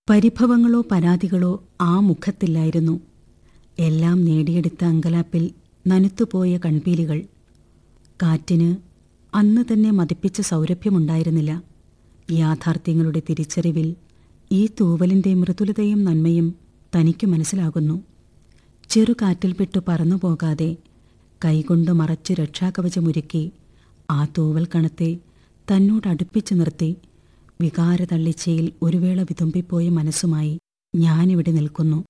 പരിഭവങ്ങളോ പരാതികളോ ആ മുഖത്തില്ലായിരുന്നു എല്ലാം നേടിയെടുത്ത അങ്കലാപ്പിൽ നനുത്തുപോയ കൺപീലികൾ കാറ്റിന് അന്ന് തന്നെ മതിപ്പിച്ച സൗരഭ്യമുണ്ടായിരുന്നില്ല യാഥാർത്ഥ്യങ്ങളുടെ തിരിച്ചറിവിൽ ഈ തൂവലിൻ്റെ മൃദുലതയും നന്മയും തനിക്ക് മനസ്സിലാകുന്നു ചെറുകാറ്റിൽപ്പെട്ടു പറന്നുപോകാതെ കൈകൊണ്ട് മറച്ചു രക്ഷാകവചമൊരുക്കി ആ തൂവൽ കണത്തെ തന്നോടടുപ്പിച്ചു നിർത്തി വികാരതള്ളിച്ചയിൽ ഒരു വേള വിതുമ്പിപ്പോയ മനസ്സുമായി ഞാനിവിടെ നിൽക്കുന്നു